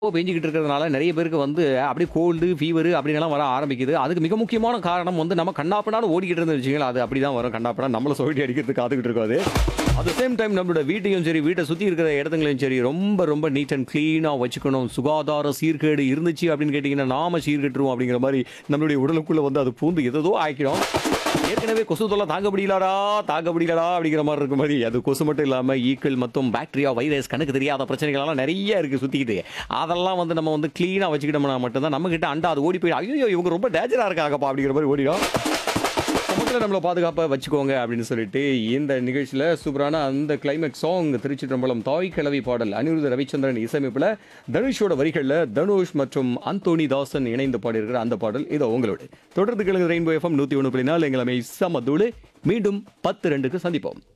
பெஞ்சுக்கிட்டு இருக்கிறதுனால நிறைய பேருக்கு வந்து அப்படியே கோல்டு ஃபீவர் அப்படின்னுலாம் வர ஆரம்பிக்குது அதுக்கு மிக முக்கியமான காரணம் வந்து நம்ம கண்ணாப்பனான்னு ஓடிக்கிட்டு இருந்து வச்சுங்களா அது அப்படி தான் வரும் கண்ணாப்பனா நம்மளை சொல்லிட்டு அடிக்கிறதுக்கு காத்துக்கிட்டு இருக்காது அட் சேம் டைம் நம்மளோட வீட்டையும் சரி வீட்டை சுற்றி இருக்கிற இடத்துங்களையும் சரி ரொம்ப ரொம்ப நீட் அண்ட் க்ளீனாக வச்சுக்கணும் சுகாதார சீர்கேடு இருந்துச்சு அப்படின்னு கேட்டிங்கன்னா நாம சீர்கெட்டுருவோம் அப்படிங்கிற மாதிரி நம்மளுடைய உடலுக்குள்ளே வந்து அது பூந்து எதோ ஆக்கிடும் ஏற்கனவே கொசு தொல்லை தாங்க முடியலடா தாங்க முடியலடா அப்படிங்கிற மாதிரி இருக்க மாதிரி அது கொசு மட்டும் இல்லாமல் ஈக்கள் மற்றும் பாக்டீரியா வைரஸ் கணக்கு தெரியாத பிரச்சனைகள்லாம் நிறைய இருக்குது சுற்றிக்கிட்டு அதெல்லாம் வந்து நம்ம வந்து க்ளீனாக வச்சுக்கிட்டோம்னா மட்டும்தான் நம்ம கிட்ட அண்டா அது ஓடி போய் ஐயோ இவங்க ரொம்ப டேஞ்சராக இருக்காங்கப்பா அப்படிங்கிற மாதிரி ஓடிடும் மொத்தத்தில் நம்மளை பாதுகாப்பாக வச்சுக்கோங்க அப்படின்னு சொல்லிட்டு இந்த நிகழ்ச்சியில் சூப்பரான அந்த கிளைமேக்ஸ் சாங் திருச்சிற்றம்பலம் தாய் கிழவி பாடல் அனிருத்த ரவிச்சந்திரன் இசையமைப்பில் தனுஷோட வரிகளில் தனுஷ் மற்றும் அந்தோனி தாசன் இணைந்து பாடியிருக்கிற அந்த பாடல் இதோ உங்களோட தொடர்ந்து கிழங்கு ரெயின்போ எஃப்எம் நூற்றி ஒன்று புள்ளி நாலு எங்களை சமதூடு மீண்டும் பத்து ரெண்டுக்கு சந்திப்போம்